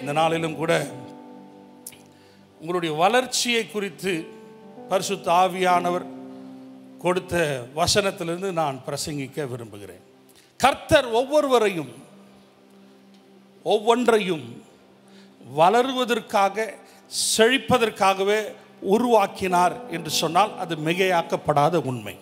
இந்த நாளிலும் கூட உங்களுடைய வளர்ச்சியை குறித்து பரிசுத்த ஆவியானவர் கொடுத்த வசனத்திலிருந்து நான் பிரசங்கிக்க விரும்புகிறேன் கர்த்தர் ஒவ்வொருவரையும் ஒவ்வொன்றையும் வளருவதற்காக செழிப்பதற்காகவே உருவாக்கினார் என்று சொன்னால் அது மிகையாக்கப்படாத உண்மை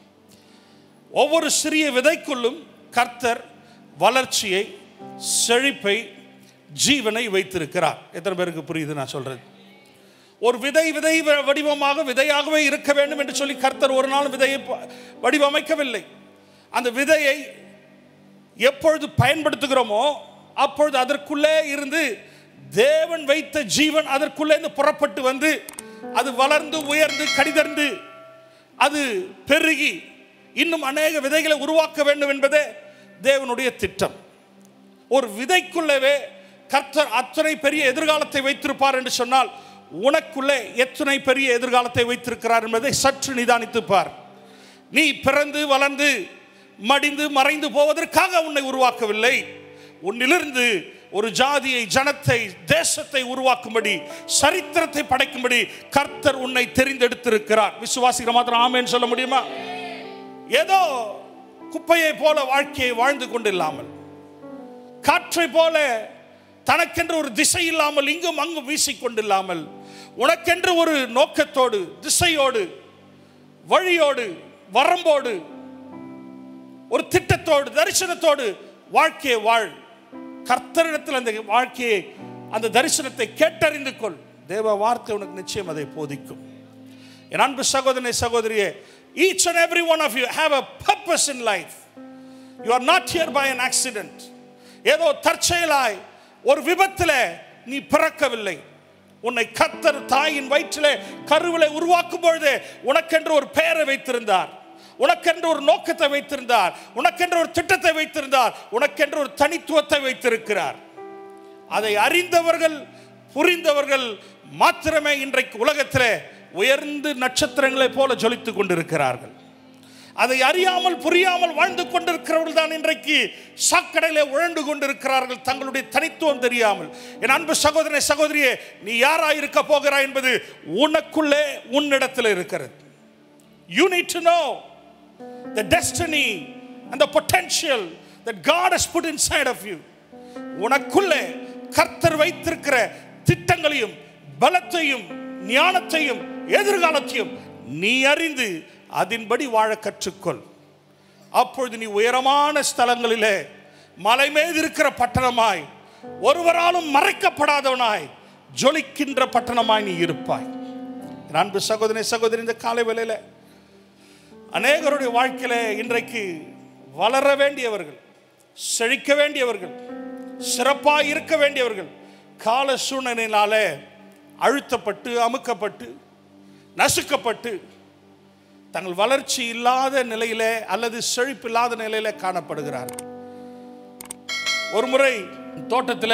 ஒவ்வொரு சிறிய விதைக்குள்ளும் கர்த்தர் வளர்ச்சியை செழிப்பை ஜீவனை வைத்திருக்கிறார் எத்தனை பேருக்கு புரியுது நான் சொல்றது ஒரு விதை விதை வ- வடிவமாக விதையாகவே இருக்க வேண்டும் என்று சொல்லி கர்த்தர் ஒரு நாள் விதையை ப- வடிவமைக்கவில்லை அந்த விதையை எப்பொழுது பயன்படுத்துகிறோமோ அப்பொழுது அதற்குள்ளே இருந்து தேவன் வைத்த ஜீவன் அதற்குள்ளே இருந்து புறப்பட்டு வந்து அது வளர்ந்து உயர்ந்து கடிதர்ந்து அது பெருகி இன்னும் அநேக விதைகளை உருவாக்க வேண்டும் என்பதே தேவனுடைய திட்டம் ஒரு விதைக்குள்ளவே கர்த்தர் அத்தனை பெரிய எதிர்காலத்தை வைத்திருப்பார் என்று சொன்னால் உனக்குள்ளே எத்தனை பெரிய எதிர்காலத்தை வைத்திருக்கிறார் என்பதை சற்று நிதானித்துப் பார் நீ பிறந்து வளர்ந்து மடிந்து மறைந்து போவதற்காக உன்னை உருவாக்கவில்லை உன்னிலிருந்து ஒரு ஜாதியை ஜனத்தை தேசத்தை உருவாக்கும்படி சரித்திரத்தை படைக்கும்படி கர்த்தர் உன்னை தெரிந்தெடுத்திருக்கிறார் விசுவாசிக்கிற மாத்திரம் ஆமேன்னு சொல்ல முடியுமா ஏதோ குப்பையை போல வாழ்க்கையை வாழ்ந்து கொண்டில்லாமல் காற்றை போல தனக்கென்று ஒரு திசை இல்லாமல் இங்கும் அங்கும் வீசிக்கொண்டில்லாமல் உனக்கென்று ஒரு நோக்கத்தோடு திசையோடு வழியோடு வரம்போடு ஒரு திட்டத்தோடு தரிசனத்தோடு வாழ்க்கையை வாழ் கர்த்தரிடத்தில் அந்த வாழ்க்கையை அந்த தரிசனத்தை கேட்டறிந்து கொள் தேவ வார்த்தை உனக்கு நிச்சயம் அதை போதிக்கும் என் அன்பு சகோதரனை சகோதரியே each and every one of you have a purpose in life you are not here by an accident ஏதோ தற்செயலாய் ஒரு விபத்தில் நீ பிறக்கவில்லை உன்னை கத்தர் தாயின் வயிற்றிலே கருவிலை உருவாக்கும் பொழுதே உனக்கென்று ஒரு பெயரை வைத்திருந்தார் உனக்கென்று ஒரு நோக்கத்தை வைத்திருந்தார் உனக்கென்று ஒரு திட்டத்தை வைத்திருந்தார் உனக்கென்று ஒரு தனித்துவத்தை வைத்திருக்கிறார் அதை அறிந்தவர்கள் புரிந்தவர்கள் மாத்திரமே இன்றைக்கு உலகத்திலே உயர்ந்து நட்சத்திரங்களைப் போல ஜொலித்துக் கொண்டிருக்கிறார்கள் அதை அறியாமல் புரியாமல் வாழ்ந்து கொண்டிருக்கிறவர்கள் தான் இன்றைக்கு சாக்கடையிலே உழண்டு கொண்டிருக்கிறார்கள் தங்களுடைய தனித்துவம் தெரியாமல் என் அன்பு சகோதரனை சகோதரியே நீ யாராய் இருக்க போகிறாய் என்பது உனக்குள்ளே உன்னிடத்தில் இருக்கிறது you need to know the destiny and the potential that God has put inside of you உனக்குள்ளே கர்த்தர் வைத்திருக்கிற திட்டங்களையும் பலத்தையும் ஞானத்தையும் எதிர்காலத்தையும் நீ அறிந்து அதன்படி வாழ கற்றுக்கொள் அப்பொழுது நீ உயரமான ஸ்தலங்களிலே மலை மீது இருக்கிற பட்டணமாய் ஒருவராலும் மறைக்கப்படாதவனாய் ஜொலிக்கின்ற பட்டணமாய் நீ இருப்பாய் என் அன்பு சகோதரி சகோதரி இந்த காலை வேளையில அநேகருடைய வாழ்க்கையில இன்றைக்கு வளர வேண்டியவர்கள் செழிக்க வேண்டியவர்கள் சிறப்பாக இருக்க வேண்டியவர்கள் கால சூழ்நிலையினாலே அழுத்தப்பட்டு அமுக்கப்பட்டு நசுக்கப்பட்டு தங்கள் வளர்ச்சி இல்லாத நிலையிலே அல்லது செழிப்பு இல்லாத நிலையிலே காணப்படுகிறார் ஒரு முறை தோட்டத்தில்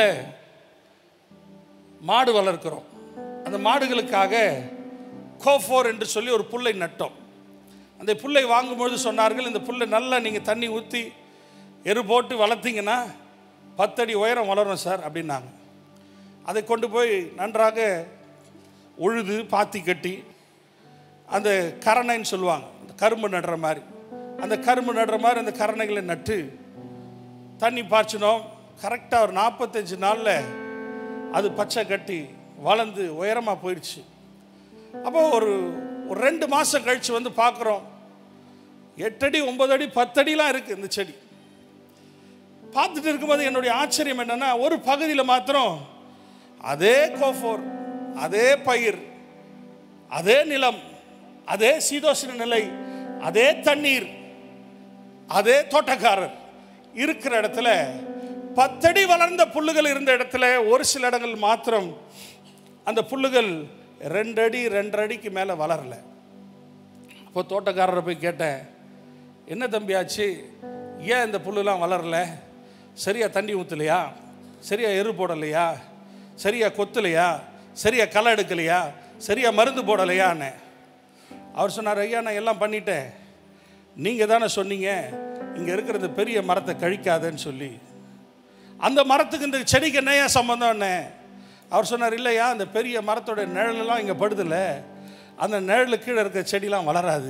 மாடு வளர்க்கிறோம் அந்த மாடுகளுக்காக கோஃபோர் என்று சொல்லி ஒரு புல்லை நட்டோம் அந்த புல்லை வாங்கும்பொழுது சொன்னார்கள் இந்த புல்லை நல்லா நீங்கள் தண்ணி ஊற்றி எரு போட்டு வளர்த்தீங்கன்னா பத்தடி உயரம் வளரும் சார் அப்படின்னாங்க அதை கொண்டு போய் நன்றாக உழுது பாத்தி கட்டி அந்த கரணைன்னு சொல்லுவாங்க அந்த கரும்பு நடுற மாதிரி அந்த கரும்பு நடுற மாதிரி அந்த கரணைகளை நட்டு தண்ணி பாய்ச்சினோம் கரெக்டாக ஒரு நாற்பத்தஞ்சு நாளில் அது பச்சை கட்டி வளர்ந்து உயரமாக போயிடுச்சு அப்போ ஒரு ஒரு ரெண்டு மாதம் கழித்து வந்து பார்க்குறோம் எட்டடி ஒன்பது அடி பத்தடிலாம் இருக்குது இந்த செடி பார்த்துட்டு இருக்கும்போது என்னுடைய ஆச்சரியம் என்னென்னா ஒரு பகுதியில் மாத்திரம் அதே கோஃபோர் அதே பயிர் அதே நிலம் அதே சீதோஷண நிலை அதே தண்ணீர் அதே தோட்டக்காரர் இருக்கிற இடத்துல பத்தடி வளர்ந்த புல்லுகள் இருந்த இடத்துல ஒரு சில இடங்கள் மாத்திரம் அந்த புல்லுகள் ரெண்டு அடி ரெண்டரை அடிக்கு மேலே வளரல அப்போ தோட்டக்காரரை போய் கேட்டேன் என்ன தம்பியாச்சு ஏன் இந்த புல்லுலாம் வளரல சரியா தண்ணி ஊற்றலையா சரியா எரு போடலையா சரியா கொத்தலையா சரியா களை எடுக்கலையா சரியா மருந்து போடலையான்னு அவர் சொன்னார் ஐயா நான் எல்லாம் பண்ணிட்டேன் நீங்கள் தானே சொன்னீங்க இங்கே இருக்கிற இந்த பெரிய மரத்தை கழிக்காதேன்னு சொல்லி அந்த மரத்துக்கு இந்த செடிக்கு என்னையா சம்பந்தம் என்ன அவர் சொன்னார் இல்லையா அந்த பெரிய மரத்தோட நிழலெல்லாம் இங்கே படுதில்ல அந்த நிழலு கீழே இருக்க செடிலாம் வளராது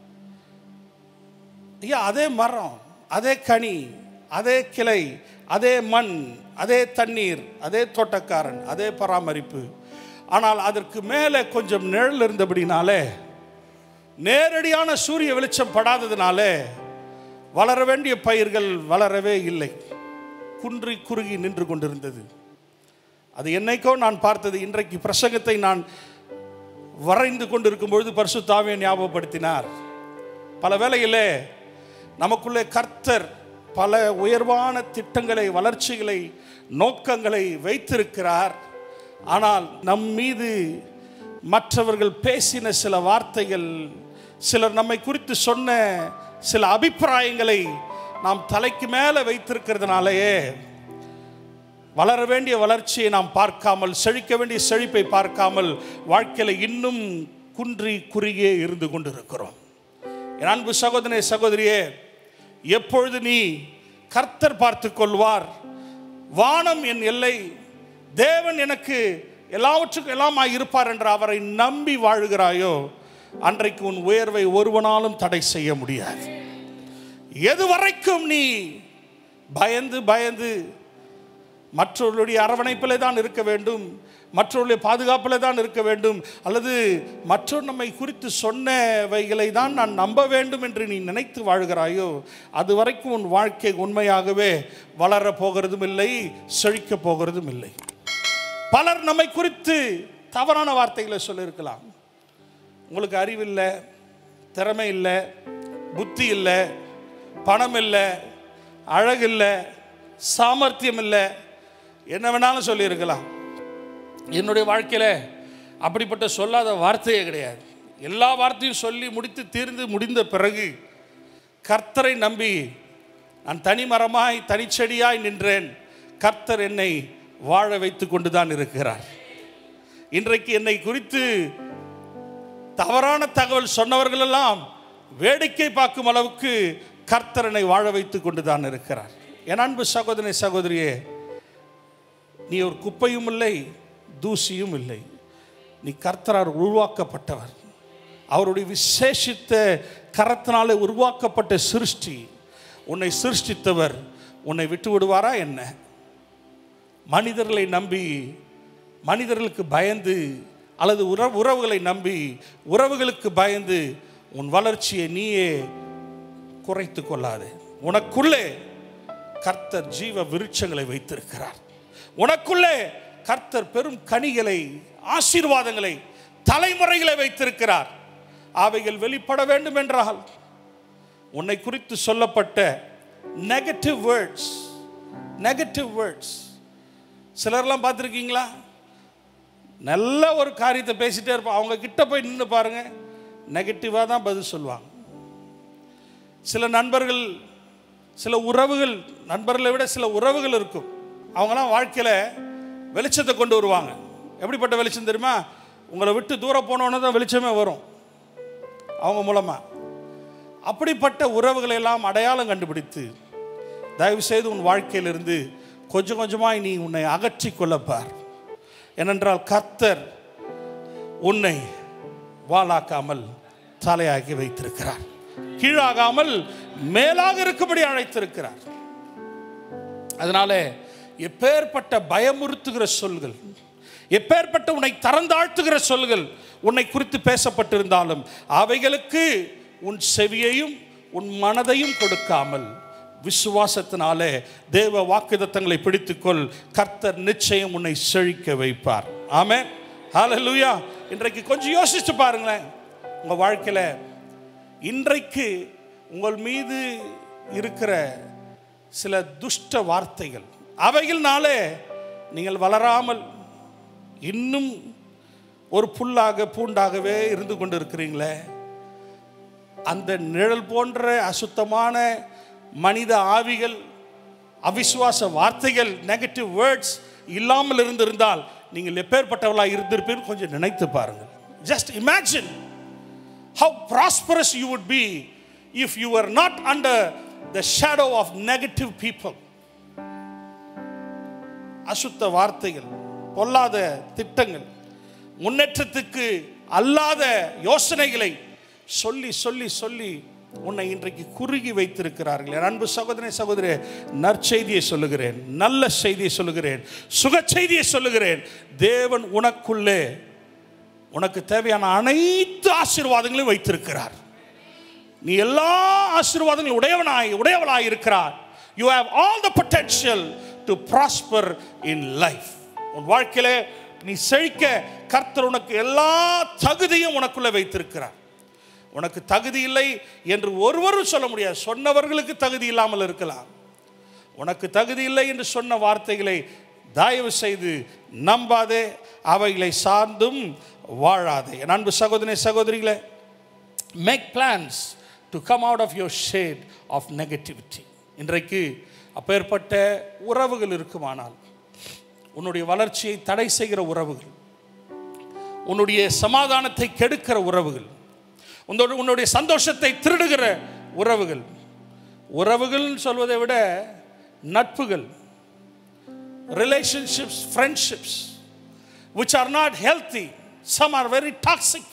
ஐயா அதே மரம் அதே கனி அதே கிளை அதே மண் அதே தண்ணீர் அதே தோட்டக்காரன் அதே பராமரிப்பு ஆனால் அதற்கு மேலே கொஞ்சம் நிழல் இருந்தபடினாலே நேரடியான சூரிய வெளிச்சம் படாததினாலே வளர வேண்டிய பயிர்கள் வளரவே இல்லை குன்றி குறுகி நின்று கொண்டிருந்தது அது என்னைக்கோ நான் பார்த்தது இன்றைக்கு பிரசங்கத்தை நான் வரைந்து கொண்டிருக்கும் பொழுது பரிசுத்தாவியை ஞாபகப்படுத்தினார் பல வேளையிலே நமக்குள்ளே கர்த்தர் பல உயர்வான திட்டங்களை வளர்ச்சிகளை நோக்கங்களை வைத்திருக்கிறார் ஆனால் நம் மீது மற்றவர்கள் பேசின சில வார்த்தைகள் சிலர் நம்மை குறித்து சொன்ன சில அபிப்பிராயங்களை நாம் தலைக்கு மேலே வைத்திருக்கிறதுனாலேயே வளர வேண்டிய வளர்ச்சியை நாம் பார்க்காமல் செழிக்க வேண்டிய செழிப்பை பார்க்காமல் வாழ்க்கையில் இன்னும் குன்றி குறுகியே இருந்து கொண்டிருக்கிறோம் என் அன்பு சகோதரனே சகோதரியே எப்பொழுது நீ கர்த்தர் பார்த்து கொள்வார் வானம் என் எல்லை தேவன் எனக்கு எல்லாவற்றுக்கும் எல்லாமாய் இருப்பார் என்று அவரை நம்பி வாழுகிறாயோ அன்றைக்கு உன் உயர்வை ஒருவனாலும் தடை செய்ய முடியாது எது வரைக்கும் நீ பயந்து பயந்து மற்றவர்களுடைய அரவணைப்பிலே தான் இருக்க வேண்டும் மற்றவர்களுடைய பாதுகாப்பில் தான் இருக்க வேண்டும் அல்லது மற்றவர் நம்மை குறித்து சொன்னவைகளை தான் நான் நம்ப வேண்டும் என்று நீ நினைத்து வாழ்கிறாயோ அது வரைக்கும் உன் வாழ்க்கை உண்மையாகவே வளர போகிறதும் இல்லை செழிக்க போகிறதும் இல்லை பலர் நம்மை குறித்து தவறான வார்த்தைகளை சொல்லியிருக்கலாம் உங்களுக்கு அறிவில்லை திறமை இல்லை புத்தி இல்லை பணம் இல்லை அழகு இல்லை சாமர்த்தியம் இல்லை என்ன வேணாலும் சொல்லியிருக்கலாம் என்னுடைய வாழ்க்கையில் அப்படிப்பட்ட சொல்லாத வார்த்தையே கிடையாது எல்லா வார்த்தையும் சொல்லி முடித்து தீர்ந்து முடிந்த பிறகு கர்த்தரை நம்பி நான் தனி மரமாய் தனிச்செடியாய் நின்றேன் கர்த்தர் என்னை வாழ வைத்து கொண்டு தான் இருக்கிறார் இன்றைக்கு என்னை குறித்து தவறான தகவல் சொன்னவர்களெல்லாம் வேடிக்கை பார்க்கும் அளவுக்கு கர்த்தரனை வாழ வைத்து கொண்டு தான் இருக்கிறார் என் அன்பு சகோதரி சகோதரியே நீ ஒரு குப்பையும் இல்லை தூசியும் இல்லை நீ கர்த்தரால் உருவாக்கப்பட்டவர் அவருடைய விசேஷித்த கரத்தினாலே உருவாக்கப்பட்ட சிருஷ்டி உன்னை சிருஷ்டித்தவர் உன்னை விட்டு விடுவாரா என்ன மனிதர்களை நம்பி மனிதர்களுக்கு பயந்து அல்லது உற உறவுகளை நம்பி உறவுகளுக்கு பயந்து உன் வளர்ச்சியை நீயே குறைத்து கொள்ளாதே உனக்குள்ளே கர்த்தர் ஜீவ விருட்சங்களை வைத்திருக்கிறார் உனக்குள்ளே கர்த்தர் பெரும் கனிகளை ஆசீர்வாதங்களை தலைமுறைகளை வைத்திருக்கிறார் அவைகள் வெளிப்பட வேண்டும் என்றால் உன்னை குறித்து சொல்லப்பட்ட நெகட்டிவ் வேர்ட்ஸ் நெகட்டிவ் வேர்ட்ஸ் சிலர்லாம் பார்த்துருக்கீங்களா நல்ல ஒரு காரியத்தை பேசிட்டே இருப்பான் அவங்க கிட்ட போய் நின்று பாருங்க நெகட்டிவாக தான் பதில் சொல்லுவாங்க சில நண்பர்கள் சில உறவுகள் நண்பர்களை விட சில உறவுகள் இருக்கும் அவங்களாம் வாழ்க்கையில் வெளிச்சத்தை கொண்டு வருவாங்க எப்படிப்பட்ட வெளிச்சம் தெரியுமா உங்களை விட்டு தூரம் போனோன்னு தான் வெளிச்சமே வரும் அவங்க மூலமாக அப்படிப்பட்ட உறவுகளை எல்லாம் அடையாளம் கண்டுபிடித்து தயவு செய்து உன் வாழ்க்கையிலிருந்து கொஞ்சம் கொஞ்சமாய் நீ உன்னை அகற்றி கொள்ளப்பார் ஏனென்றால் கர்த்தர் உன்னை வாளாக்காமல் தலையாக்கி வைத்திருக்கிறார் கீழாகாமல் மேலாக இருக்கும்படி அழைத்திருக்கிறார் அதனால எப்பேற்பட்ட பயமுறுத்துகிற சொல்கள் எப்பேற்பட்ட உன்னை தரந்தாழ்த்துகிற சொல்கள் உன்னை குறித்து பேசப்பட்டிருந்தாலும் அவைகளுக்கு உன் செவியையும் உன் மனதையும் கொடுக்காமல் விசுவாசத்தினாலே தேவ வாக்குதத்தங்களை பிடித்துக்கொள் கர்த்தர் நிச்சயம் உன்னை செழிக்க வைப்பார் ஆமே ஹalleluya இன்றைக்கு கொஞ்சம் யோசிச்சு பாருங்களேன் உங்க வாழ்க்கையில இன்றைக்கு உங்கள் மீது இருக்கிற சில துஷ்ட வார்த்தைகள் அவைகள்னாலே நீங்கள் வளராமல் இன்னும் ஒரு புல்லாக பூண்டாகவே இருந்து கொண்டு இருக்கிறீங்களே அந்த நிழல் போன்ற அசுத்தமான மனித ஆவிகள் அவிசுவாச வார்த்தைகள் நெகட்டிவ் வேர்ட்ஸ் இல்லாமல் இருந்திருந்தால் நீங்கள் எப்பேற்பட்டவளாக இருந்திருப்பீர்கள் கொஞ்சம் நினைத்து பாருங்கள் just imagine how prosperous you would be if you were not under the shadow of negative people அசுத்த வார்த்தைகள் பொல்லாத திட்டங்கள் முன்னேற்றத்துக்கு அல்லாத யோசனைகளை சொல்லி சொல்லி சொல்லி உன்னை இன்றைக்கு குறுகி வைத்திருக்கிறார்கள் என் அன்பு சகோதரனை சகோதரி நற்செய்தியை சொல்லுகிறேன் நல்ல செய்தியை சொல்லுகிறேன் சுக செய்தியை சொல்லுகிறேன் தேவன் உனக்குள்ளே உனக்கு தேவையான அனைத்து ஆசீர்வாதங்களையும் வைத்திருக்கிறார் நீ எல்லா ஆசீர்வாதங்களும் உடையவனாய் உடையவளாய் இருக்கிறார் you have all the potential to prosper in life உன் வாழ்க்கையில நீ செழிக்க கர்த்தர் உனக்கு எல்லா தகுதியும் உனக்குள்ள வைத்திருக்கிறார் உனக்கு தகுதி இல்லை என்று ஒருவரும் சொல்ல முடியாது சொன்னவர்களுக்கு தகுதி இல்லாமல் இருக்கலாம் உனக்கு தகுதி இல்லை என்று சொன்ன வார்த்தைகளை தயவு செய்து நம்பாதே அவைகளை சார்ந்தும் வாழாதே என் அன்பு சகோதரி சகோதரிகளே make plans to come out of your shade of negativity இன்றைக்கு அப்பேற்பட்ட உறவுகள் இருக்குமானால் உன்னுடைய வளர்ச்சியை தடை செய்கிற உறவுகள் உன்னுடைய சமாதானத்தை கெடுக்கிற உறவுகள் உன்னோட உன்னுடைய சந்தோஷத்தை திருடுகிற உறவுகள் உறவுகள் சொல்வதை விட நட்புகள் relationships friendships which are not healthy some are very toxic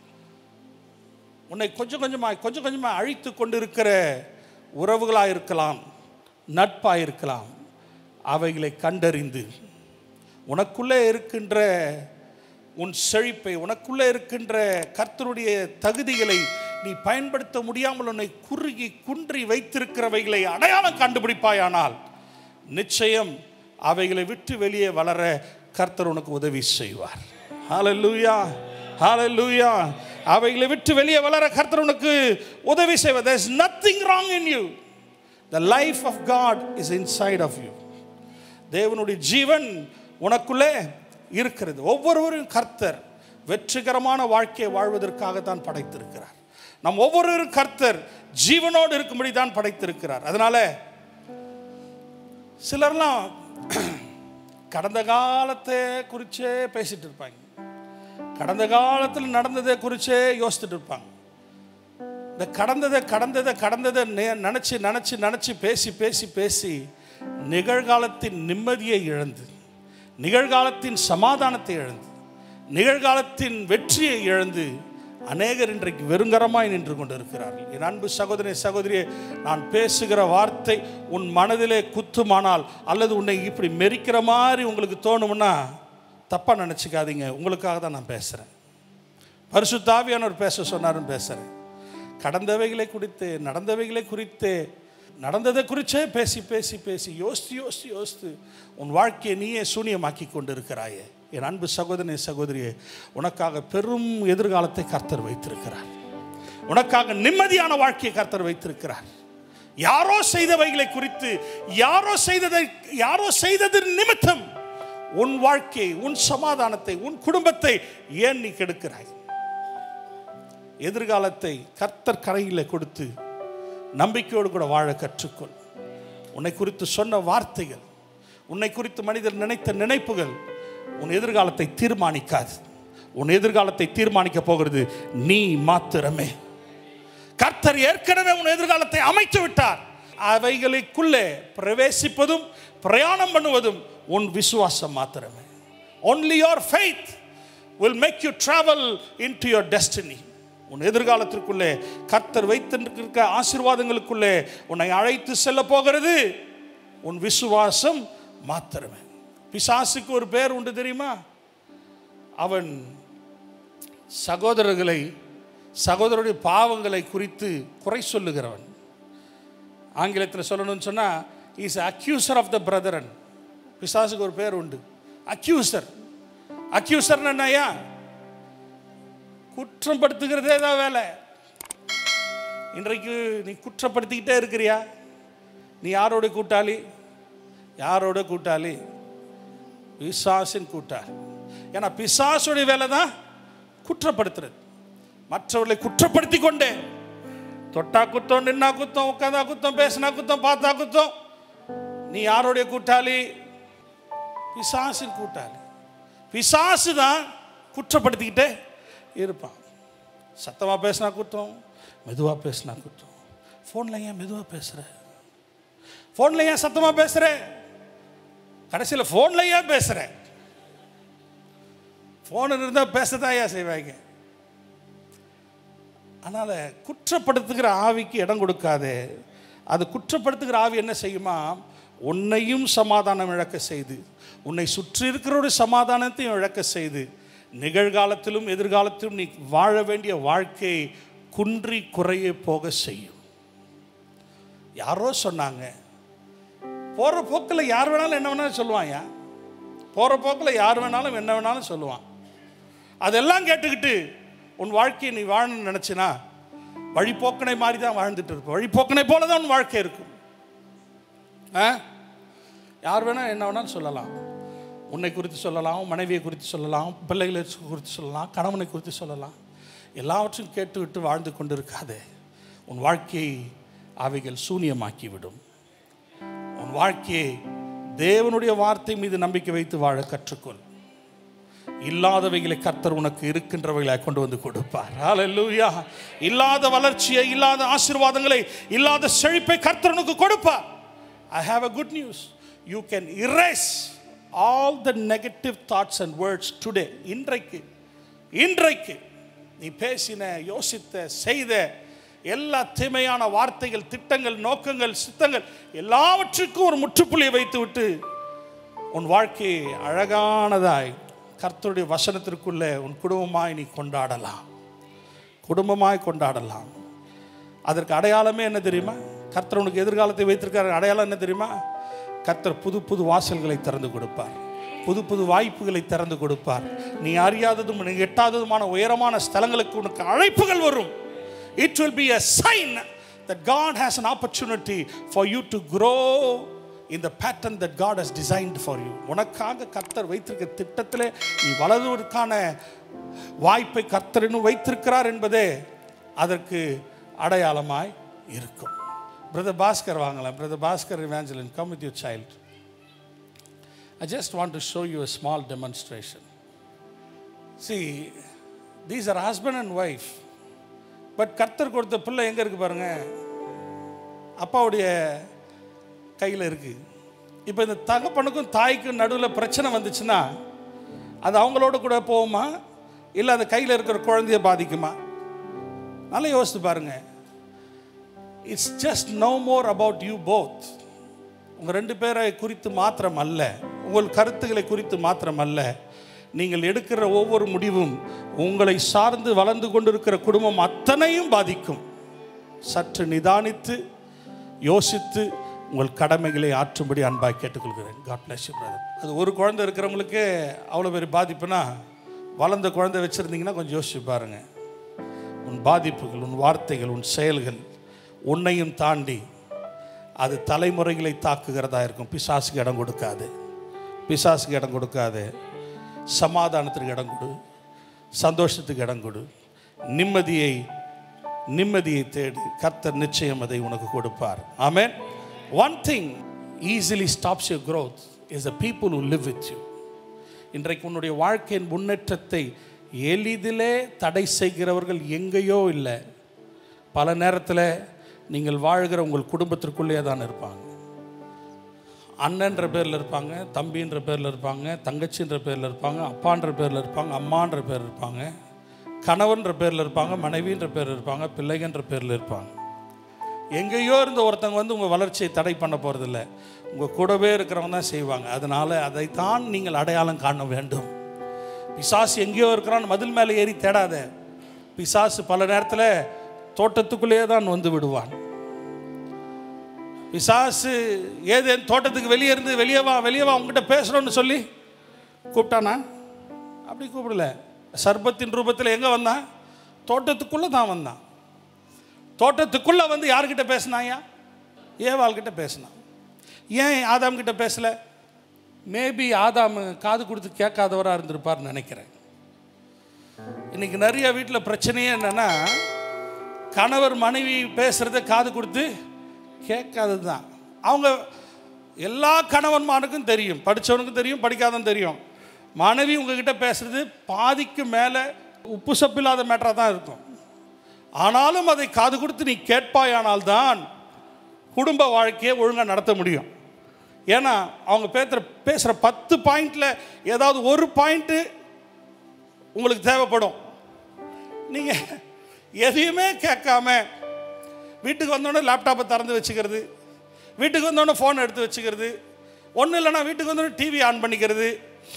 உன்னை கொஞ்சம் கொஞ்சமாக கொஞ்சம் கொஞ்சமாக அழித்து கொண்டிருக்கிற உறவுகளாக இருக்கலாம் நட்பாக இருக்கலாம் அவைகளை கண்டறிந்து உனக்குள்ளே இருக்கின்ற உன் செழிப்பை உனக்குள்ளே இருக்கின்ற கர்த்தருடைய தகுதிகளை நீ பயன்படுத்த முடியாமல் உன்னை குறுகி குன்றி வைத்திருக்கிறவைகளை அடையாளம் கண்டுபிடிப்பாயானால் நிச்சயம் அவைகளை விட்டு வெளியே வளர கர்த்தர் உனக்கு உதவி செய்வார் ஹalleluya ஹalleluya அவைகளை விட்டு வெளியே வளர கர்த்தர் உனக்கு உதவி செய்வார் there is nothing wrong in you the life of god is inside of you தேவனுடைய ஜீவன் உனக்குள்ளே இருக்கிறது ஒவ்வொருவரும் கர்த்தர் வெற்றிகரமான வாழ்க்கையை வாழ்வதற்காக தான் படைத்திருக்கிறார் நம் ஒவ்வொருவரும் கர்த்தர் ஜீவனோடு இருக்கும்படி தான் படைத்திருக்கிறார் அதனால சிலர்லாம் கடந்த காலத்தை குறிச்சே பேசிட்டு இருப்பாங்க கடந்த காலத்தில் நடந்ததை குறிச்சே யோசிச்சுட்டு இருப்பாங்க இந்த கடந்ததை கடந்ததை கடந்ததை நெ- நினைச்சு நினைச்சு நினைச்சு பேசி பேசி பேசி நிகழ்காலத்தின் நிம்மதியை இழந்து நிகழ்காலத்தின் சமாதானத்தை இழந்து நிகழ்காலத்தின் வெற்றியை இழந்து அநேகர் இன்றைக்கு வெறுங்கரமாய் நின்று கொண்டிருக்கிறார்கள் என் அன்பு சகோதரி சகோதரியே நான் பேசுகிற வார்த்தை உன் மனதிலே குத்துமானால் அல்லது உன்னை இப்படி மெரிக்கிற மாதிரி உங்களுக்கு தோணும்னா தப்பாக நினச்சிக்காதீங்க உங்களுக்காக தான் நான் பேசுகிறேன் பரிசுத்தாவியானவர் பேச சொன்னாருன்னு பேசுகிறேன் கடந்தவைகளை குறித்து நடந்தவைகளை குறித்து நடந்ததை குறிச்சே பேசி பேசி பேசி யோசித்து யோசித்து யோசித்து உன் வாழ்க்கையை நீயே சூனியமாக்கி கொண்டு இருக்கிறாயே என் அன்பு சகோதரனே சகோதரியே உனக்காக பெரும் எதிர்காலத்தை கர்த்தர் வைத்திருக்கிறார் உனக்காக நிம்மதியான வாழ்க்கையை கர்த்தர் வைத்திருக்கிறார் யாரோ செய்தவைகளை குறித்து யாரோ செய்ததை யாரோ செய்ததன் நிமித்தம் உன் வாழ்க்கையை உன் சமாதானத்தை உன் குடும்பத்தை ஏன் நீ கெடுக்கிறாய் எதிர்காலத்தை கர்த்தர் கரையில் கொடுத்து நம்பிக்கையோடு கூட வாழ கற்றுக்கொள் உன்னை குறித்து சொன்ன வார்த்தைகள் உன்னை குறித்து மனிதர் நினைத்த நினைப்புகள் உன் எதிர்காலத்தை தீர்மானிக்காது உன் எதிர்காலத்தை தீர்மானிக்க போகிறது நீ மாத்திரமே கர்த்தர் ஏற்கனவே உன் எதிர்காலத்தை அமைத்து விட்டார் அவைகளுக்குள்ளே பிரவேசிப்பதும் பிரயாணம் பண்ணுவதும் உன் விசுவாசம் மாத்திரமே only your faith will make you travel into your destiny உன் எதிர்காலத்திற்குள்ளே கர்த்தர் வைத்திருக்க ஆசீர்வாதங்களுக்குள்ளே உன்னை அழைத்து செல்ல போகிறது உன் விசுவாசம் மாத்திரமே பிசாசுக்கு ஒரு பேர் உண்டு தெரியுமா அவன் சகோதரர்களை சகோதரருடைய பாவங்களை குறித்து குறை சொல்லுகிறவன் ஆங்கிலத்தில் சொல்லணும்னு சொன்னால் is accuser of the brethren பிசாசுக்கு ஒரு பேர் உண்டு அக்யூசர் அக்யூசர்னு என்னய்யா குற்றம் படுத்துகிறதே தான் வேலை இன்றைக்கு நீ குற்றப்படுத்திக்கிட்டே இருக்கிறியா நீ யாரோட கூட்டாளி யாரோட கூட்டாளி பிசாசின் கூட்டாளி ஏன்னா பிசாசுடைய வேலை தான் குற்றப்படுத்துறது மற்றவர்களை குற்றப்படுத்தி கொண்டே தொட்டா குத்தம் நின்னா குத்தம் உட்காந்தா குத்தம் பேசினா குத்தம் பார்த்தா குத்தம் நீ யாருடைய கூட்டாளி பிசாசின் கூட்டாளி பிசாசு தான் குற்றப்படுத்திக்கிட்டே இருப்பான் சத்தமாக பேசினா குத்தம் மெதுவாக பேசினா குத்தம் ஃபோனில் ஏன் மெதுவாக பேசுகிற ஃபோனில் ஏன் சத்தமாக பேசுகிற கடைசியில் ஃபோனில் ஏன் பேசுகிற ஃபோன் இருந்தால் பேசத்தாயா செய்வாங்க அதனால் குற்றப்படுத்துகிற ஆவிக்கு இடம் கொடுக்காதே அது குற்றப்படுத்துகிற ஆவி என்ன செய்யுமா உன்னையும் சமாதானம் இழக்க செய்து உன்னை சுற்றி இருக்கிற சமாதானத்தையும் இழக்க செய்து நிகழ்காலத்திலும் எதிர்காலத்திலும் நீ வாழ வேண்டிய வாழ்க்கையை குன்றி குறைய போக செய்யும் யாரோ சொன்னாங்க போகிற போக்கில் யார் வேணாலும் என்ன வேணாலும் சொல்லுவாங்க போகிற போக்கில் யார் வேணாலும் என்ன வேணாலும் சொல்லுவான் அதெல்லாம் கேட்டுக்கிட்டு உன் வாழ்க்கையை நீ வாழணும்னு நினச்சினா வழிபோக்கனை மாதிரி தான் வாழ்ந்துட்டு இருப்ப வழிபோக்கனை போல தான் உன் வாழ்க்கை இருக்கும் ஆ யார் வேணால் என்ன வேணாலும் சொல்லலாம் உன்னை குறித்து சொல்லலாம் உன் மனைவியை குறித்து சொல்லலாம் பிள்ளைகளை குறித்து சொல்லலாம் கணவனை குறித்து சொல்லலாம் எல்லாவற்றையும் கேட்டுவிட்டு வாழ்ந்து கொண்டு இருக்காதே உன் வாழ்க்கையை அவைகள் சூனியமாக்கி விடும் உன் வாழ்க்கையை தேவனுடைய வார்த்தை மீது நம்பிக்கை வைத்து வாழ கற்றுக்கொள் இல்லாதவைகளை கர்த்தர் உனக்கு இருக்கின்றவைகளை கொண்டு வந்து கொடுப்பார் ஹalleluya இல்லாத வளர்ச்சியை இல்லாத ஆசீர்வாதங்களை இல்லாத செழிப்பை கர்த்தர் உனக்கு கொடுப்பார் I have a good news you can erase all the negative thoughts and words today இன்றைக்கு இன்றைக்கு நீ பேசின யோசித்த செய்த எல்லா தீமையான வார்த்தைகள் திட்டங்கள் நோக்கங்கள் சித்தங்கள் எல்லாவற்றுக்கும் ஒரு முற்றுப்புள்ளியை வைத்துவிட்டு உன் வாழ்க்கையை அழகானதாய் கர்த்தருடைய வசனத்திற்குள்ளே உன் குடும்பமாய் நீ கொண்டாடலாம் குடும்பமாய் கொண்டாடலாம் அதற்கு அடையாளமே என்ன தெரியுமா கர்த்தர் உனக்கு எதிர்காலத்தை வைத்திருக்கிற அடையாளம் என்ன தெரியுமா கர்த்தர் புது புது வாசல்களை திறந்து கொடுப்பார் புது புது வாய்ப்புகளை திறந்து கொடுப்பார் நீ அறியாததும் நீ எட்டாததுமான உயரமான ஸ்தலங்களுக்கு உனக்கு அழைப்புகள் வரும் it will be a sign that God has an opportunity for you to grow in the pattern that God has designed for you உனக்காக கர்த்தர் வைத்திருக்க திட்டத்திலே நீ வளருவதற்கான வாய்ப்பை கர்த்தர் இன்னும் வைத்திருக்கிறார் என்பதே அதற்கு அடையாளமாய் இருக்கும் பிரதர் பாஸ்கர் வாங்கலாம் brother Bhaskar Evangeline come with your child I just want to show you a small demonstration. See, these are husband and wife. But கர்த்தர் கொடுத்த பிள்ளை எங்கே இருக்கு பாருங்க அப்பாவுடைய கையில் இருக்கு இப்போ இந்த தகப்பனுக்கும் தாய்க்கும் நடுவில் பிரச்சனை வந்துச்சுன்னா அது அவங்களோட கூட போகுமா இல்லை அந்த கையில் இருக்கிற குழந்தைய பாதிக்குமா நல்லா யோசித்து பாருங்க it's just no more about you both உங்கள் ரெண்டு பேரை குறித்து மாத்திரம் அல்ல உங்கள் கருத்துக்களை குறித்து மாத்திரம் அல்ல நீங்கள் எடுக்கிற ஒவ்வொரு முடிவும் உங்களை சார்ந்து வளர்ந்து கொண்டிருக்கிற குடும்பம் அத்தனையும் பாதிக்கும் சற்று நிதானித்து யோசித்து உங்கள் கடமைகளை ஆற்றும்படி அன்பாக கேட்டுக்கொள்கிறேன் காட் பிளஸ் யூ பிரதர் அது ஒரு குழந்தை இருக்கிறவங்களுக்கு அவ்வளோ பெரிய பாதிப்புனா வளர்ந்த குழந்தை வச்சுருந்தீங்கன்னா கொஞ்சம் யோசிச்சு பாருங்கள் உன் பாதிப்புகள் உன் வார்த்தைகள் உன் செயல்கள் உன்னையும் தாண்டி அது தலைமுறைகளை தாக்குகிறதா இருக்கும் பிசாசுக்கு இடம் கொடுக்காது பிசாசுக்கு இடம் கொடுக்காது சமாதானத்திற்கு இடம் கொடு சந்தோஷத்துக்கு இடம் கொடு நிம்மதியை நிம்மதியை தேடு கர்த்தர் நிச்சயம் அதை உனக்கு கொடுப்பார் ஆமென் one thing easily stops your growth is a people who live with you இன்றைக்கு உன்னுடைய வாழ்க்கையின் முன்னேற்றத்தை எளிதிலே தடை செய்கிறவர்கள் எங்கேயோ இல்லை பல நேரத்தில் நீங்கள் வாழ்கிற உங்கள் குடும்பத்திற்குள்ளேயே தான் இருப்பாங்க அண்ணன்ற பேரில் இருப்பாங்க தம்பின்ற பேரில் இருப்பாங்க தங்கச்சின்ற பேரில் இருப்பாங்க அப்பான்ற பேரில் இருப்பாங்க அம்மான்ற பேர் இருப்பாங்க கணவன்ற பேரில் இருப்பாங்க மனைவின்ற பேரில் இருப்பாங்க பிள்ளைகன்ற பேரில் இருப்பாங்க எங்கேயோ இருந்த ஒருத்தங்க வந்து உங்கள் வளர்ச்சியை தடை பண்ண போகிறதில்ல உங்கள் கூடவே இருக்கிறவங்க தான் செய்வாங்க அதனால் அதைத்தான் நீங்கள் அடையாளம் காண வேண்டும் பிசாசு எங்கேயோ இருக்கிறான்னு மதில் மேலே ஏறி தேடாத பிசாசு பல நேரத்தில் தோட்டத்துக்குள்ளேயே தான் வந்து விடுவான் பிசாசு ஏதேன் தோட்டத்துக்கு வெளியே இருந்து வெளியே வா வெளியே வா உங்ககிட்ட பேசணும்னு சொல்லி கூப்பிட்டானா அப்படி கூப்பிடல சர்பத்தின் ரூபத்தில் எங்கே வந்தான் தோட்டத்துக்குள்ளே தான் வந்தான் தோட்டத்துக்குள்ளே வந்து யார்கிட்ட பேசினாயா ஏவாள்கிட்ட பேசினான் ஏன் ஆதாம் கிட்ட பேசலை மேபி ஆதாம் காது கொடுத்து கேட்காதவராக இருந்திருப்பார்னு நினைக்கிறேன் இன்னைக்கு நிறைய வீட்டில் பிரச்சனையே என்னென்னா கணவர் மனைவி பேசுகிறத காது கொடுத்து கேட்காதது தான் அவங்க எல்லா கணவன்மானுக்கும் தெரியும் படித்தவனுக்கும் தெரியும் படிக்காதவனுக்கும் தெரியும் மனைவி உங்ககிட்ட பேசுகிறது பாதிக்கு மேலே உப்பு சப்பில்லாத மேட்டராக தான் இருக்கும் ஆனாலும் அதை காது கொடுத்து நீ கேட்பாயானால் தான் குடும்ப வாழ்க்கையை ஒழுங்காக நடத்த முடியும் ஏன்னா அவங்க பேசுகிற பேசுகிற பத்து பாயிண்டில் ஏதாவது ஒரு பாயிண்ட்டு உங்களுக்கு தேவைப்படும் நீங்கள் எதையுமே கேட்காம வீட்டுக்கு வந்தோடனே லேப்டாப்பை திறந்து வச்சுக்கிறது வீட்டுக்கு வந்தோடனே ஃபோன் எடுத்து வச்சுக்கிறது ஒன்றும் இல்லைன்னா வீட்டுக்கு வந்தோடனே டிவி ஆன் பண்ணிக்கிறது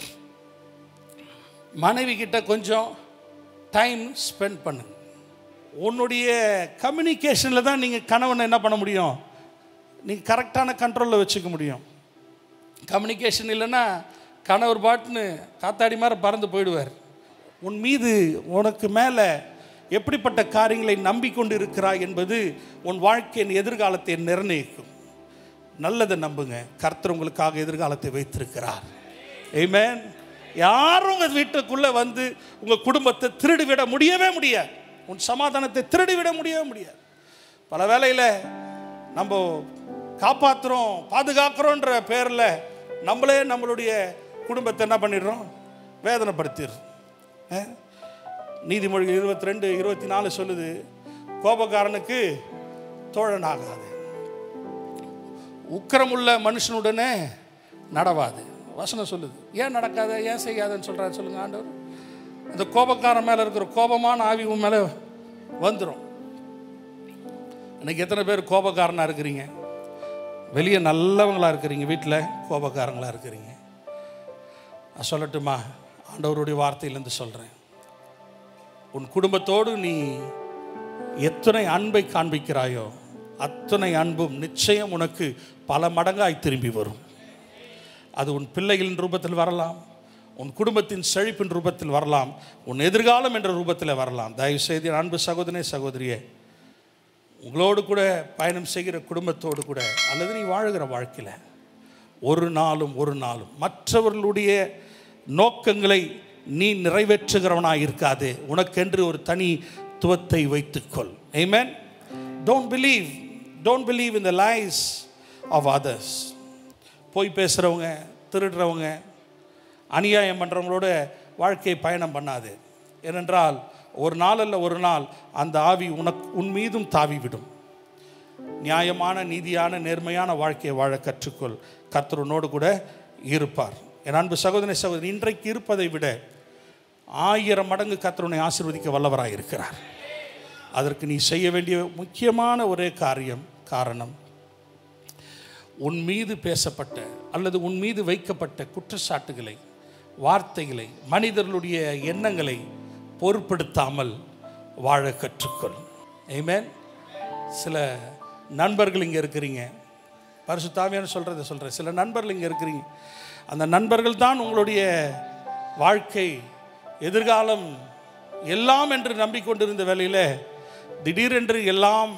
மனைவி கிட்ட கொஞ்சம் டைம் ஸ்பெண்ட் பண்ணுங்க உன்னுடைய கம்யூனிகேஷனில் தான் நீங்கள் கணவனை என்ன பண்ண முடியும் நீங்கள் கரெக்டான கண்ட்ரோலில் வச்சுக்க முடியும் கம்யூனிகேஷன் இல்லைன்னா கணவர் பாட்டுன்னு காத்தாடி மாதிரி பறந்து போயிடுவார் உன் மீது உனக்கு மேலே எப்படிப்பட்ட காரியங்களை நம்பிக்கொண்டு இருக்கிறாய் என்பது உன் வாழ்க்கையின் எதிர்காலத்தை நிர்ணயிக்கும் நல்லதை நம்புங்க கர்த்தர் உங்களுக்காக எதிர்காலத்தை வைத்திருக்கிறார் ஏமேன் யாரும் உங்கள் வீட்டுக்குள்ளே வந்து உங்கள் குடும்பத்தை திருடிவிட முடியவே முடியாது உன் சமாதானத்தை திருடிவிட முடியவே முடியாது பல வேளையில் நம்ம காப்பாற்றுறோம் பாதுகாக்கிறோன்ற பேரில் நம்மளே நம்மளுடைய குடும்பத்தை என்ன பண்ணிடுறோம் வேதனைப்படுத்திடுறோம் ஆ? நீதிமொழிகள் இருபத்தி ரெண்டு இருபத்தி நாலு சொல்லுது கோபக்காரனுக்கு தோழனாகாது உக்கிரமுள்ள மனுஷனுடனே நடவாது வசனம் சொல்லுது ஏன் நடக்காத ஏன் செய்யாதுன்னு சொல்கிறாரு சொல்லுங்க ஆண்டவர் அந்த கோபக்காரன் மேலே இருக்கிற கோபமான ஆவி உன் மேலே வந்துடும் இன்னைக்கு எத்தனை பேர் கோபக்காரனாக இருக்கிறீங்க வெளியே நல்லவங்களா இருக்கிறீங்க வீட்டில் கோபக்காரங்களா இருக்கிறீங்க நான் சொல்லட்டுமா ஆண்டவருடைய வார்த்தையிலேருந்து சொல்கிறேன் உன் குடும்பத்தோடு நீ எத்தனை அன்பை காண்பிக்கிறாயோ அத்தனை அன்பும் நிச்சயம் உனக்கு பல மடங்காய் திரும்பி வரும் அது உன் பிள்ளைகளின் ரூபத்தில் வரலாம் உன் குடும்பத்தின் செழிப்பின் ரூபத்தில் வரலாம் உன் எதிர்காலம் என்ற ரூபத்தில் வரலாம் தயவு செய்து என் அன்பு சகோதரனே சகோதரியே உங்களோடு கூட பயணம் செய்கிற குடும்பத்தோடு கூட அல்லது நீ வாழுகிற வாழ்க்கையில் ஒரு நாளும் ஒரு நாளும் மற்றவர்களுடைய நோக்கங்களை நீ நிறைவேற்றுகிறவனாக இருக்காதே உனக்கென்று ஒரு தனித்துவத்தை வைத்துக்கொள் ஆமென் don't believe don't believe in the lies of others போய் பேசுகிறவங்க திருடுறவங்க அநியாயம் பண்ணுறவங்களோட வாழ்க்கை பயணம் பண்ணாது ஏனென்றால் ஒரு நாள் அல்ல ஒரு நாள் அந்த ஆவி உனக்கு உன் மீதும் தாவி விடும் நியாயமான நீதியான நேர்மையான வாழ்க்கையை வாழ கற்றுக்கொள் கர்த்தர் உன்னோடு கூட இருப்பார் என் அன்பு சகோதரி சகோதரி இன்றைக்கு இருப்பதை விட ஆயிரம் மடங்கு கர்த்தர் உன்னை ஆசீர்வதிக்க வல்லவராக இருக்கிறார் அதற்கு நீ செய்ய வேண்டிய முக்கியமான ஒரே காரியம் காரணம் உன் மீது பேசப்பட்ட அல்லது உன் மீது வைக்கப்பட்ட குற்றச்சாட்டுகளை வார்த்தைகளை மனிதர்களுடைய எண்ணங்களை பொருட்படுத்தாமல் வாழ கற்றுக்கொள் ஆமென் சில நண்பர்கள் இங்கே இருக்கிறீங்க பரிசுத்தாமியான்னு சொல்கிறத சொல்கிறேன் சில நண்பர்கள் இங்கே இருக்கிறீங்க அந்த நண்பர்கள் தான் உங்களுடைய வாழ்க்கை எதிர்காலம் எல்லாம் என்று நம்பிக்கொண்டிருந்த வேளையில் திடீரென்று எல்லாம்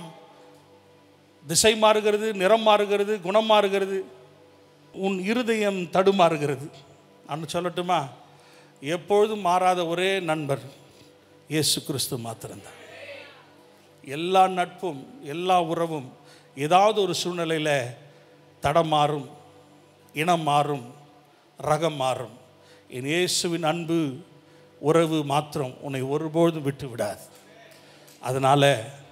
திசை மாறுகிறது நிறம் மாறுகிறது குணம் மாறுகிறது உன் இருதயம் தடுமாறுகிறது நான் சொல்லட்டுமா எப்பொழுதும் மாறாத ஒரே நண்பர் இயேசு கிறிஸ்து மாத்திரம்தான் எல்லா நட்பும் எல்லா உறவும் ஏதாவது ஒரு சூழ்நிலையில் தடம் மாறும் இனம் மாறும் ரகம் மாறும் என் இயேசுவின் அன்பு உறவு மாத்திரம் உன்னை ஒருபொழுதும் விட்டு விடாது அதனால்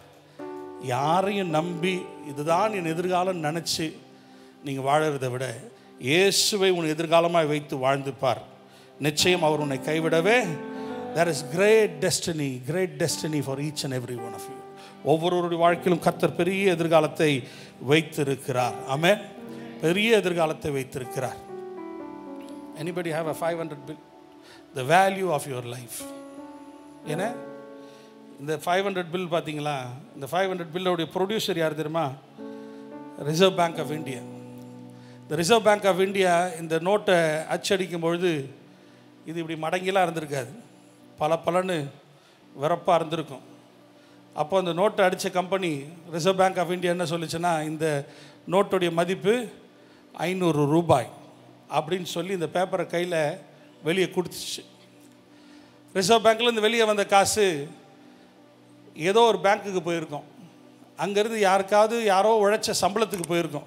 யாரையும் நம்பி இதுதான் என் எதிர்காலம் நினச்சி நீங்கள் வாழறதை விட இயேசுவை உன் எதிர்காலமாக வைத்து வாழ்ந்து பார் நிச்சயம் அவர் உன்னை கைவிடவே there is great destiny great destiny for each and every one of you ஒவ்வொருவருடைய வாழ்க்கையிலும் கர்த்தர் பெரிய எதிர்காலத்தை வைத்திருக்கிறார் ஆமென் பெரிய எதிர்காலத்தை வைத்திருக்கிறார் anybody have a five hundred bill the value of your life ஏன்னா இந்த ஃபைவ் ஹண்ட்ரட் பில் பார்த்தீங்களா இந்த ஃபைவ் ஹண்ட்ரட் பில்லோடைய ப்ரொடியூசர் யார் தெரியுமா ரிசர்வ் பேங்க் ஆஃப் இந்தியா இந்த ரிசர்வ் பேங்க் ஆஃப் இந்தியா இந்த நோட்டை அச்சடிக்கும் பொழுது இது இப்படி மடங்கிலாம் இருந்திருக்காது பல பலன்னு விறப்பாக இருந்திருக்கும் அப்போ அந்த நோட்டை அடித்த company Reserve Bank of India என்ன சொல்லுச்சுன்னா இந்த நோட்டுடைய மதிப்பு ஐநூறு ரூபாய் அப்படின்னு சொல்லி இந்த பேப்பரை கையில் வெளியே கொடுத்துச்சு ரிசர்வ் பேங்க்லேருந்து வெளியே வந்த காசு ஏதோ ஒரு பேங்க்குக்கு போயிருக்கோம் அங்கேருந்து யாருக்காவது யாரோ உழைச்ச சம்பளத்துக்கு போயிருக்கோம்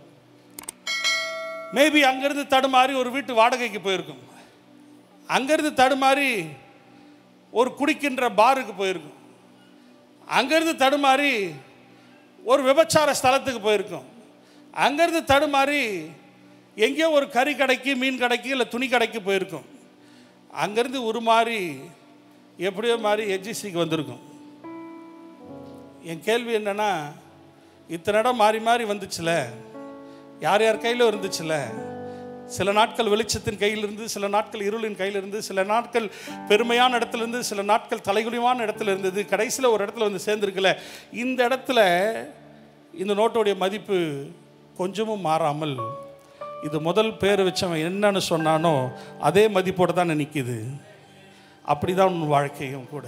மேபி அங்கேருந்து தடுமாறி ஒரு வீட்டு வாடகைக்கு போயிருக்கும் அங்கேருந்து தடுமாறி ஒரு குடிக்கின்ற பாருக்கு போயிருக்கும் அங்கேருந்து தடுமாறி ஒரு விபச்சார ஸ்தலத்துக்கு போயிருக்கும் அங்கேருந்து தடுமாறி எங்கேயோ ஒரு கறி கடைக்கு மீன் கடைக்கு இல்லை துணி கடைக்கு போயிருக்கும் அங்கேருந்து உருமாறி எப்படியோ மாதிரி ஹெச்இசிக்கு வந்திருக்கும் என் கேள்வி என்னன்னா இத்தனை இடம் மாறி மாறி வந்துச்சுல யார் யார் கையில் இருந்துச்சுல சில நாட்கள் வெளிச்சத்தின் கையில் இருந்து சில நாட்கள் இருளின் கையில் இருந்து சில நாட்கள் பெருமையான இடத்துல இருந்து சில நாட்கள் தலைகுனிவான இடத்துல இருந்தது கடைசியில் ஒரு இடத்துல வந்து சேர்ந்துருக்குல இந்த இடத்துல இந்த நோட்டோடைய மதிப்பு கொஞ்சமும் மாறாமல் இது முதல் பேர் வச்சவன் என்னன்னு சொன்னானோ அதே மதிப்போடு தான் நிற்கிது அப்படி தான் உன் வாழ்க்கையும் கூட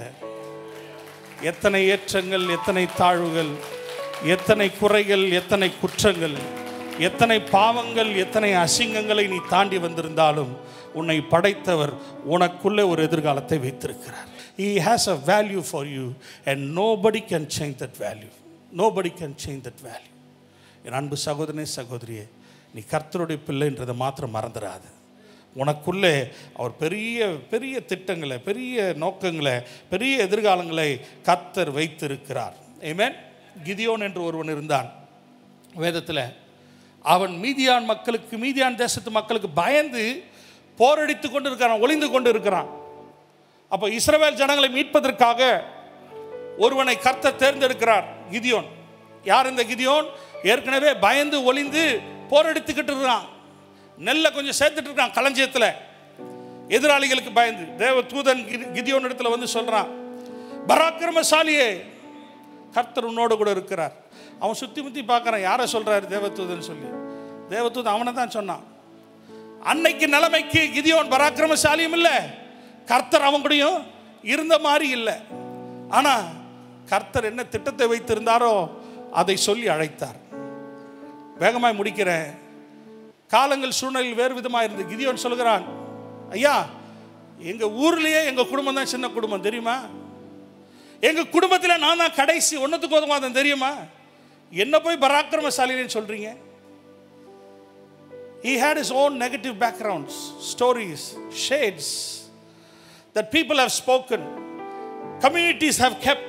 எத்தனை ஏற்றங்கள் எத்தனை தாழ்வுகள் எத்தனை குறைகள் எத்தனை குற்றங்கள் எத்தனை பாவங்கள் எத்தனை அசிங்கங்களை நீ தாண்டி வந்திருந்தாலும் உன்னை படைத்தவர் உனக்குள்ளே ஒரு எதிர்காலத்தை வைத்திருக்கிறார் He has a value for you and nobody can change that value. Nobody can change that value. என் அன்பு சகோதரனே சகோதரியே நீ கர்த்தருடைய பிள்ளைன்றதை மாத்திரம் மறந்துடாது உனக்குள்ளே அவர் பெரிய பெரிய திட்டங்களை பெரிய நோக்கங்களை பெரிய எதிர்காலங்களை கர்த்தர் வைத்திருக்கிறார் ஏமேன் கிதியோன் என்று ஒருவன் இருந்தான் வேதத்தில் அவன் மீதியான் மக்களுக்கு மீதியான் தேசத்து மக்களுக்கு பயந்து போரடித்து கொண்டு இருக்கிறான் ஒளிந்து கொண்டு இருக்கிறான் அப்போ இஸ்ரவேல் ஜனங்களை மீட்பதற்காக ஒருவனை கர்த்தர் தேர்ந்தெடுக்கிறார் கிதியோன் யார் இந்த கிதியோன் ஏற்கனவே பயந்து ஒளிந்து போரடித்துக்கிட்டு இருக்கிறான் நெல்லை கொஞ்சம் சேர்த்துட்டு இருக்கான் களஞ்சியத்தில் எதிராளிகளுக்கு பயந்து தேவ தூதன் கிதி- கிதியோன் இடத்துல வந்து சொல்றான் பராக்கிரமசாலியே கர்த்தர் உன்னோடு கூட இருக்கிறார் அவன் சுற்றி முற்றி பார்க்குறான் யாரை சொல்கிறாரு தேவதூதன் சொல்லி தேவதூதன் அவனை தான் சொன்னான் அன்னைக்கு நிலைமைக்கு கிதியோன் பராக்கிரமசாலியும் இல்லை கர்த்தர் அவன் கூடயும் இருந்த மாதிரி இல்லை ஆனால் கர்த்தர் என்ன திட்டத்தை வைத்திருந்தாரோ அதை சொல்லி அழைத்தார் வேகமாய் முடிக்கிறேன் காலங்கள் சூழ்நிலையில் வேறு விதமாக இருந்து கிதியோன் சொல்கிறான் ஐயா எங்கள் ஊர்லேயே எங்கள் குடும்பம் தான் சின்ன குடும்பம் தெரியுமா எங்கள் குடும்பத்தில் நான் தான் கடைசி ஒன்றுத்துக்கு ஒதுமாதம் தெரியுமா என்ன போய் பராக்கிரமசாலின்னு சொல்கிறீங்க He had his own negative backgrounds, stories, shades that people have spoken, communities have kept.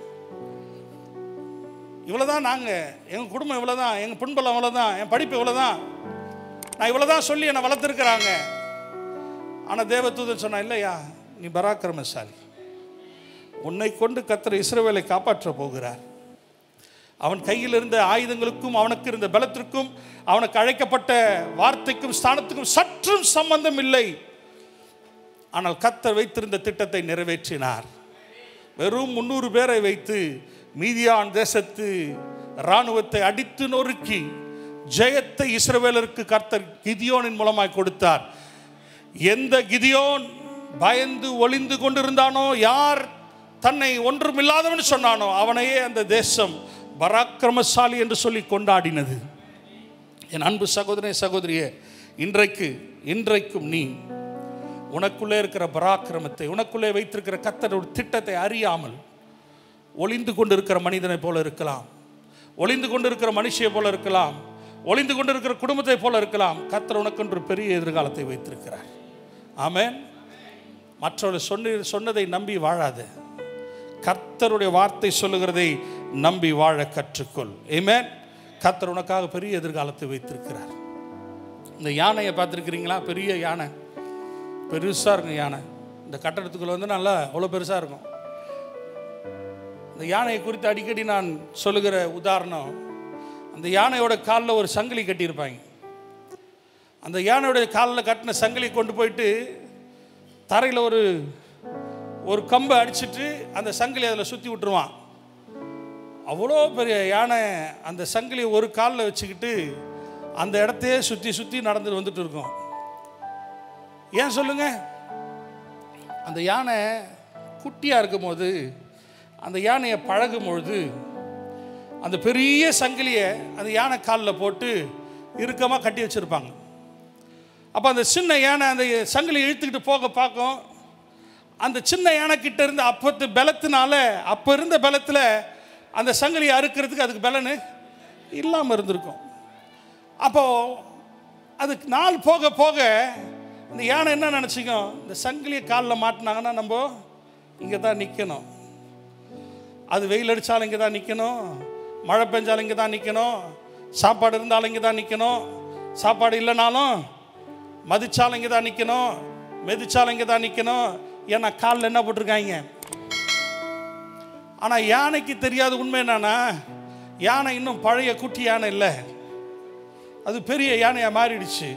இவ்வளோதான் நாங்கள் எங்கள் குடும்பம் இவ்வளோதான் எங்கள் பின்புலம் இவ்வளோதான் என் படிப்பு இவ்வளோதான் நான் இவ்வளோதான் சொல்லி என்னை வளர்த்துருக்குறாங்க ஆனால் தேவதூதன் சொன்னா இல்லையா நீ பராக்கிரமசாலி உன்னை கொண்டு கத்தர் இஸ்ரவேலை காப்பாற்ற போகிறார் அவன் கையில் இருந்த ஆயுதங்களுக்கும் அவனுக்கு இருந்த பலத்திற்கும் அவனுக்கு அழைக்கப்பட்ட வார்த்தைக்கும் ஸ்தானத்துக்கும் சற்றும் சம்பந்தம் இல்லை ஆனால் கத்தர் வைத்திருந்த திட்டத்தை நிறைவேற்றினார் வெறும் முன்னூறு பேரை வைத்து மீதியான் தேசத்து இராணுவத்தை அடித்து நொறுக்கி ஜெயத்தை இஸ்ரவேலருக்கு கர்த்தர் கிதியோனின் மூலமாய் கொடுத்தார் எந்த கிதியோன் பயந்து ஒளிந்து கொண்டிருந்தானோ யார் தன்னை ஒன்றுமில்லாதவன் சொன்னானோ அவனையே அந்த தேசம் பராக்கிரமசாலி என்று சொல்லி கொண்டாடினது என் அன்பு சகோதரனே சகோதரியே இன்றைக்கு இன்றைக்கும் நீ உனக்குள்ளே இருக்கிற பராக்கிரமத்தை உனக்குள்ளே வைத்திருக்கிற கத்தரோட திட்டத்தை அறியாமல் ஒளிந்து கொண்டிருக்கிற மனிதனை போல இருக்கலாம் ஒளிந்து கொண்டிருக்கிற மனுஷியை போல இருக்கலாம் ஒளிந்து கொண்டிருக்கிற குடும்பத்தை போல இருக்கலாம் கத்தர் உனக்கென்று பெரிய எதிர்காலத்தை வைத்திருக்கிறார் ஆமென் மற்றவர்கள் சொன்ன சொன்னதை நம்பி வாழாத கர்த்தருடைய வார்த்தை சொல்லுகிறதை நம்பி வாழ கற்றுக்கொள் ஏமேன் கர்த்தர் உனக்காக பெரிய எதிர்காலத்தை வைத்திருக்கிறார் இந்த யானையை பார்த்துருக்கிறீங்களா பெரிய யானை பெருசாக இருக்கும் யானை இந்த கட்டடத்துக்குள்ள வந்து நல்லா அவ்வளோ பெருசாக இருக்கும் இந்த யானையை குறித்து அடிக்கடி நான் சொல்லுகிற உதாரணம் அந்த யானையோட காலில் ஒரு சங்கிலி கட்டியிருப்பாங்க அந்த யானையோட காலில் கட்டின சங்கிலி கொண்டு போயிட்டு தரையில் ஒரு ஒரு கம்பை அடிச்சிட்டு அந்த சங்கிலி அதில் சுற்றி விட்டுருவான் அவ்வளோ பெரிய யானை அந்த சங்கிலி ஒரு காலில் வச்சுக்கிட்டு அந்த இடத்தையே சுற்றி சுற்றி நடந்துட்டு வந்துட்டு இருக்கும் ஏன் சொல்லுங்க அந்த யானை குட்டியாக இருக்கும்போது அந்த யானையை பழகும் பொழுது அந்த பெரிய சங்கிலியை அந்த யானை காலில் போட்டு இறுக்கமாக கட்டி வச்சுருப்பாங்க அப்போ அந்த சின்ன யானை அந்த சங்கிலி இழுத்துக்கிட்டு போக பார்க்கும் அந்த சின்ன யானை கிட்ட இருந்து அப்பத்து பலத்தினால அப்போ இருந்த பலத்தில் அந்த சங்கிலியை அறுக்கிறதுக்கு அதுக்கு பலனு இல்லாமல் இருந்திருக்கும் அப்போது அதுக்கு நாள் போக போக இந்த யானை என்ன நினச்சிக்கும் இந்த சங்கிலியை காலில் மாட்டினாங்கன்னா நம்ம இங்கே தான் நிற்கணும் அது வெயில் அடித்தாலும் இங்கே தான் நிற்கணும் மழை பெஞ்சாலும் இங்கே தான் நிற்கணும் சாப்பாடு இருந்தாலும் இங்கே தான் நிற்கணும் சாப்பாடு இல்லைனாலும் மதிச்சாலும் இங்கே தான் நிற்கணும் மெதிச்சாலும் இங்கே தான் நிற்கணும் ஏன்னா காலில் என்ன போட்டிருக்காங்க ஆனால் யானைக்கு தெரியாத உண்மை என்னன்னா யானை இன்னும் பழைய குட்டி யானை இல்லை அது பெரிய யானையாக மாறிடுச்சு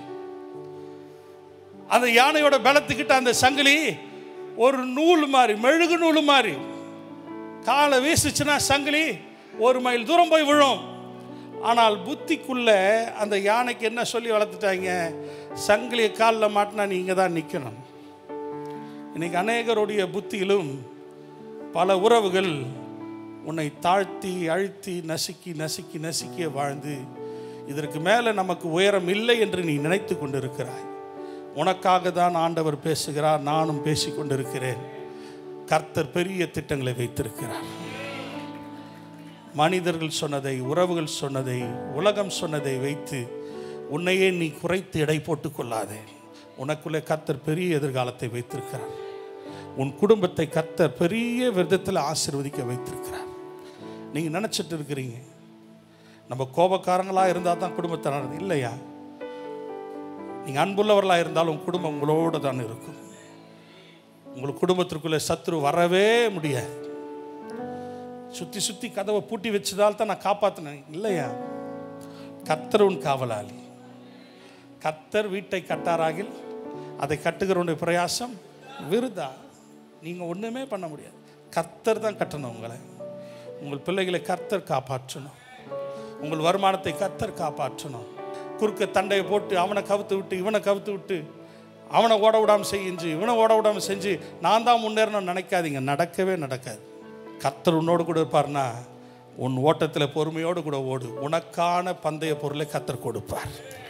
அந்த யானையோட பலத்துக்கிட்ட அந்த சங்கிலி ஒரு நூல் மாதிரி மெழுகு நூல் மாதிரி காலை வீசுச்சுன்னா சங்கிலி ஒரு மைல் தூரம் போய் விழும் ஆனால் புத்திக்குள்ள அந்த யானைக்கு என்ன சொல்லி வளர்த்துட்டாங்க சங்கிலியை காலில் மாட்டினா நீங்கள் தான் நிற்கணும் இன்னைக்கு அநேகருடைய புத்தியிலும் பல உறவுகள் உன்னை தாழ்த்தி அழுத்தி நசுக்கி நசுக்கி நசுக்கிய வாழ்ந்து இதற்கு மேலே நமக்கு உயரம் இல்லை என்று நீ நினைத்து கொண்டிருக்கிறாய் உனக்காக தான் ஆண்டவர் பேசுகிறார் நானும் பேசிக் கொண்டிருக்கிறேன் கர்த்தர் பெரிய திட்டங்களை வைத்திருக்கிறார் மனிதர்கள் சொன்னதை உறவுகள் சொன்னதை உலகம் சொன்னதை வைத்து உன்னையே நீ குறைத்து எடை போட்டுக் கொள்ளாதே உனக்குள்ளே கர்த்தர் பெரிய எதிர்காலத்தை வைத்திருக்கிறார் உன் குடும்பத்தை கர்த்தர் பெரிய விதத்தில் ஆசீர்வதிக்க வைத்திருக்கிறார் நீங்கள் நினச்சிட்டு இருக்கிறீங்க நம்ம கோபக்காரங்களாக இருந்தால் தான் குடும்பத்தை நடந்து இல்லையா நீங்கள் அன்புள்ளவர்களாக இருந்தாலும் உங்கள் குடும்பம் உங்களோடு தான் இருக்கும் உங்கள் குடும்பத்திற்குள்ளே சத்ரு வரவே முடியாது சுற்றி சுற்றி கதவை பூட்டி வச்சதால் தான் நான் காப்பாற்றினேன் இல்லையா கர்த்தர் உன் காவலாளி கர்த்தர் வீட்டை கட்டாராகில் அதை கட்டுகிறவனுடைய பிரயாசம் விருதா நீங்கள் ஒன்றுமே பண்ண முடியாது கர்த்தர் தான் கட்டணும் உங்களை உங்கள் பிள்ளைகளை கர்த்தர் காப்பாற்றணும் உங்கள் வருமானத்தை கர்த்தர் காப்பாற்றணும் குறுக்க தண்டையை போட்டு அவனை கவுத்து விட்டு இவனை கவுத்து விட்டு அவனை ஓட விடாமல் செஞ்சு இவனை ஓட விடாமல் செஞ்சு நான் தான் முன்னேறணும்னு நினைக்காதீங்க நடக்கவே நடக்காது கர்த்தர் உன்னோடு கூட இருப்பார்னா உன் ஓட்டத்தில் பொறுமையோடு கூட ஓடு உனக்கான பந்தய பொருளை கர்த்தர் கொடுப்பார்